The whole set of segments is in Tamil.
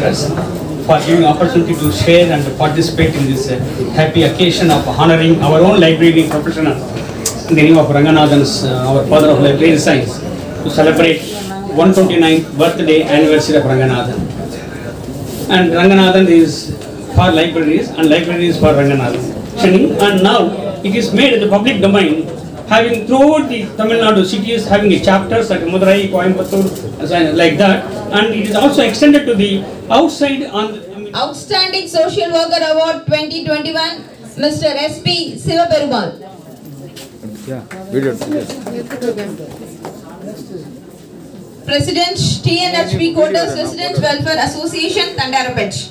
chapters for giving opportunity to share and participate in this uh, happy occasion of honoring our own library professional in the name of Ranganathan's, uh, our father of library science, to celebrate 129th birthday anniversary of Ranganathan. And Ranganathan is for libraries and libraries for Ranganathan. Shani, And now it is made in the public domain, having throughout the Tamil Nadu cities having a chapters like Madurai, Coimbatore, and so- like that. And it is also extended to the outside on the, I mean, Outstanding Social Worker Award 2021, Mr. S.P. Sivaperumal. President TNHP Quotas Resident Welfare Association, Tandarapet.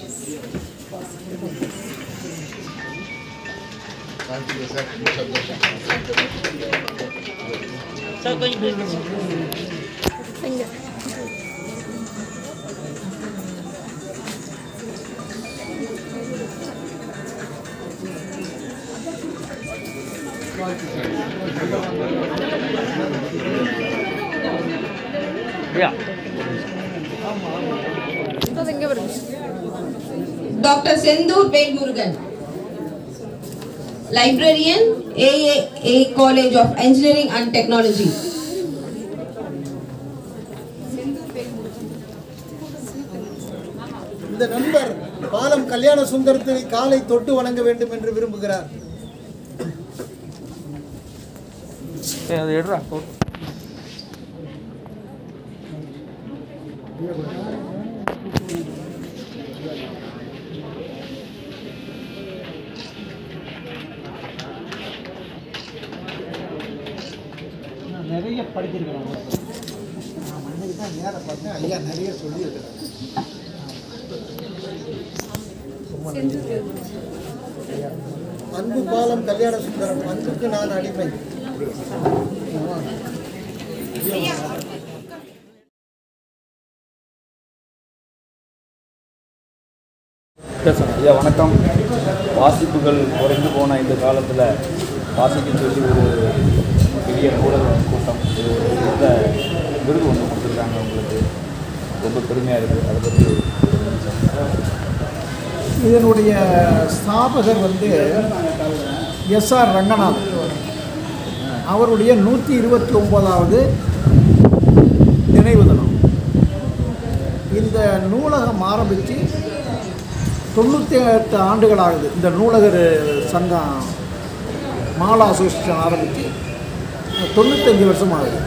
Dr. Sendur Vedmurugan. Librarian, AAA College of Engineering and Technology. இந்த நண்பர் பாலம் கல்யாண சுந்தரத்தை காலை தொட்டு வணங்க வேண்டும் என்று விரும்புகிறார் நான் நிறைய படிச்சிருக்கிறேன் நான் அன்னைக்கு தான் நேரம் பார்த்தேன் ஐயா நிறைய சொல்லியிருக்கிறேன் அன்பு பாலம் கல்யாண சுந்தரம் அன்புக்கு நான் அடிமை ஐயா வணக்கம் வாசிப்புகள் குறைந்து போன இந்த காலத்தில் வாசிக்க சொல்லி ஒரு பெரிய ஊடக கூட்டம் இது ஒரு இந்த விருது ஒன்று கொடுத்துருக்காங்க உங்களுக்கு ரொம்ப பெருமையாக இருக்குது அதை பற்றி இதனுடைய ஸ்தாபகர் வந்து எஸ்ஆர் ரங்கநாதன் அவருடைய நூற்றி இருபத்தி ஒம்போதாவது நினைவு தினம் இந்த நூலகம் ஆரம்பித்து தொண்ணூற்றி எட்டு ஆண்டுகள் ஆகுது இந்த நூலகர் சங்கம் மாலா அசோசியேஷன் ஆரம்பித்து தொண்ணூத்தஞ்சு வருஷம் ஆகுது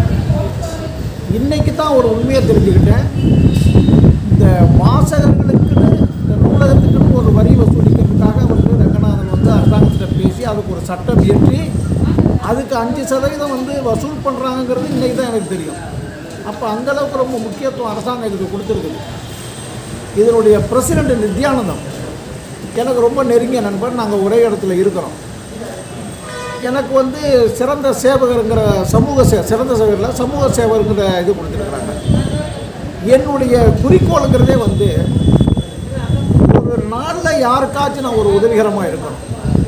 இன்னைக்கு தான் ஒரு உண்மையை தெரிஞ்சுக்கிட்டேன் இந்த வாசகர்களுக்குன்னு இந்த நூலகத்துக்குன்னு ஒரு வரி வசூலிக்கிறதுக்காக வந்து ரங்கநாதன் வந்து அரசாங்கத்தில் பேசி அதுக்கு ஒரு சட்டம் இயற்றி அதுக்கு அஞ்சு சதவீதம் வந்து வசூல் பண்ணுறாங்கிறது இன்றைக்கி தான் எனக்கு தெரியும் அப்போ அந்தளவுக்கு ரொம்ப முக்கியத்துவம் அரசாங்கம் இதுக்கு கொடுத்துருக்குது இதனுடைய பிரசிடெண்ட் நித்யானந்தம் எனக்கு ரொம்ப நெருங்கிய நண்பர் நாங்கள் ஒரே இடத்துல இருக்கிறோம் எனக்கு வந்து சிறந்த சேவகருங்கிற சமூக சே சிறந்த சேவகரில் சமூக சேவகருங்கிற இது கொடுத்துருக்குறாங்க என்னுடைய குறிக்கோளுங்கிறதே வந்து ஒரு நாளில் யாருக்காச்சும் நான் ஒரு உதவிகரமாக இருக்கணும்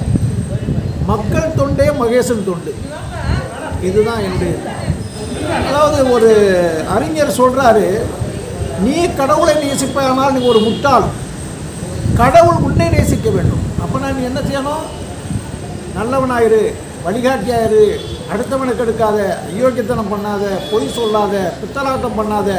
மக்கள் தொண்டே மகேசன் தொண்டு இதுதான் என்னுடைய இது. அதாவது ஒரு அறிஞர் சொல்கிறாரு நீ கடவுளை நேசிப்பானால் நீ ஒரு முட்டாள் கடவுள் உன்னை நேசிக்க வேண்டும் அப்போ நான் நீ என்ன செய்யணும் நல்லவனாயிரு வழிகாட்டியாயிரு அடுத்தவனை கெடுக்காத அயோக்கியத்தனம் பண்ணாத பொய் சொல்லாத பித்தலாட்டம் பண்ணாத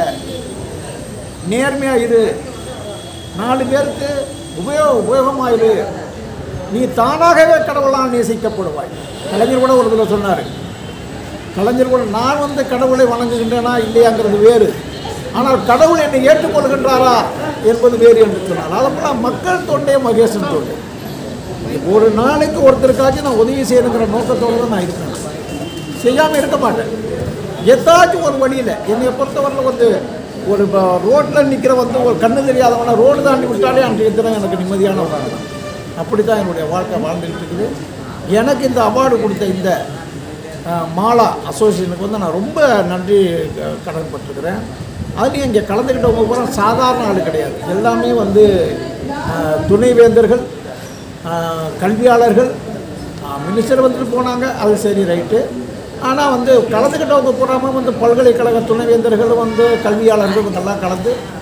நேர்மையாக இரு நாலு பேருக்கு உபயோக உபயோகமாயிரு நீ தானாகவே கடவுளால் நேசிக்கப்படுவாய் கலைஞர் கூட ஒரு இதில் சொன்னார் கலைஞர் கூட நான் வந்து கடவுளை வணங்குகின்றேனா இல்லையாங்கிறது வேறு ஆனால் கடவுள் என்னை ஏற்றுக்கொள்கின்றாரா என்பது வேறு என்று சொன்னார் அதப்போல மக்கள் தொண்டே மகேசன் தொண்டு ஒரு நாளைக்கு ஒருத்தருக்காச்சும் நான் உதவி செய்யணுங்கிற நோக்கத்தோடு தான் நான் இருக்கேன் செய்யாமல் இருக்க மாட்டேன் ஏதாச்சும் ஒரு வழியில் என்னை பொறுத்தவரையில் வந்து ஒரு ரோட்டில் நிற்கிற வந்து ஒரு கண்ணு தெரியாதவனை ரோடு தாண்டி விட்டாலே அன்றைய தினம் எனக்கு நிம்மதியான ஒரு ஆள் தான் அப்படி தான் என்னுடைய வாழ்க்கை வாழ்ந்துகிட்டு இருக்குது எனக்கு இந்த அவார்டு கொடுத்த இந்த அஹ், மாலா அசோசியேஷனுக்கு வந்து நான் ரொம்ப நன்றி க- கடன்பட்டிருக்கிறேன் அதுலேயும் இங்கே கலந்துக்கிட்டவங்க பூரா சாதாரண ஆள் கிடையாது எல்லாமே வந்து அஹ், துணைவேந்தர்கள் அஹ், கல்வியாளர்கள் மினிஸ்டர் வந்துட்டு போனாங்க அது சரி ரைட்டு ஆனால் வந்து கலந்துக்கிட்டவங்க பூராமல் வந்து பல்கலைக்கழக துணைவேந்தர்கள் வந்து கல்வியாளர்கள் இவங்கெல்லாம் கலந்து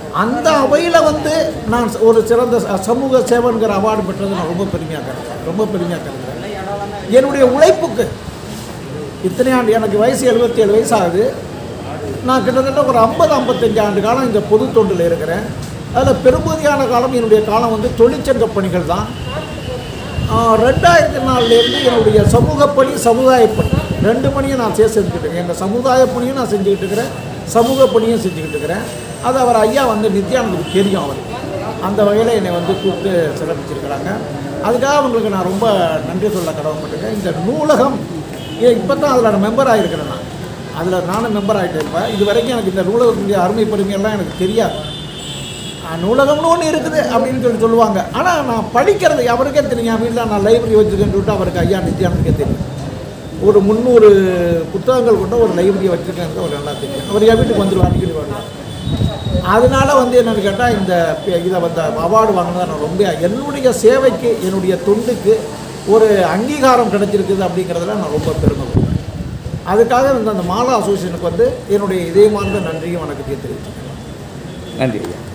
அந்த அவையில் வந்து நான் ஒரு சிறந்த ச- சமூக சேவன்கிற அவார்டு பெற்றது நான் ரொம்ப பெருமையாக கருதுறேன் ரொம்ப பெருமையாக கருதுறேன் என்னுடைய உழைப்புக்கு இத்தனை ஆண்டு எனக்கு வயசு எழுபத்தி ஏழு வயசு ஆகுது நான் கிட்டத்தட்ட ஒரு ஐம்பது ஐம்பத்தஞ்சு ஆண்டு காலம் இந்த பொது தொண்டில் இருக்கிறேன் அதில் பெரும்பகுதியான காலம் என்னுடைய காலம் வந்து தொழிற்சங்க பணிகள் தான் ஆஹ் ரெண்டாயிரத்தி நாலுலேருந்து என்னுடைய சமூக பணி சமுதாய பணி ரெண்டு பணியும் நான் சேர்த்து செஞ்சுக்கிட்டு இருக்கேன் இந்த சமுதாய பணியும் நான் செஞ்சுக்கிட்டு இருக்கிறேன் சமூக பணியும் செஞ்சுக்கிட்டு இருக்கிறேன் அது அவர் ஐயா வந்து நித்யானந்துக்கு தெரியும் அவர் அந்த வகையில் என்னை வந்து கூப்பிட்டு சிறப்பிச்சிருக்கிறாங்க அதுக்காக அவங்களுக்கு நான் ரொம்ப நன்றி சொல்ல கடமைப்பட்டிருக்கேன் இந்த நூலகம் இப்போ தான் அதில் நான் மெம்பர் ஆகிருக்கிறேன் நான் அதில் நானும் மெம்பர் ஆகிட்டு இருப்பேன் இது வரைக்கும் எனக்கு இந்த நூலகத்துடைய அருமை பெருமையெல்லாம் எனக்கு தெரியாது ஆ, நூலகம்னு ஒன்று இருக்குது அப்படின்னு சொல்லி சொல்லுவாங்க ஆனால் நான் படிக்கிறது அவருக்கே தெரியும் என் வீட்டில் நான் லைப்ரரி வச்சுருக்கேன்னு சொல்லிட்டு அவருக்கு ஐயா நித்யானந்துக்கே தெரியும் ஒரு முந்நூறு புத்தகங்கள் கொண்ட ஒரு லைப்ரரியை வச்சுருக்கேன் அவர் நல்லா தெரியும் அவர் என் வீட்டுக்கு வந்துடுவார் அடிக்கடி வருவார் அதனால வந்து என்னென்னு கேட்டால் இந்த பே- இதை வந்து அவார்டு வாங்கினதை நான் ரொம்ப என்னுடைய சேவைக்கு என்னுடைய தொண்டுக்கு ஒரு அங்கீகாரம் கிடைச்சிருக்குது அப்படிங்கிறதுல நான் ரொம்ப பெருமைப்படுறேன் அதுக்காக இந்த அந்த மாலா அசோசியேஷனுக்கு வந்து என்னுடைய இதயமார்ந்த நன்றியும் வணக்கத்தையும் தெரிவிச்சுக்கிறேன் நன்றி ஐயா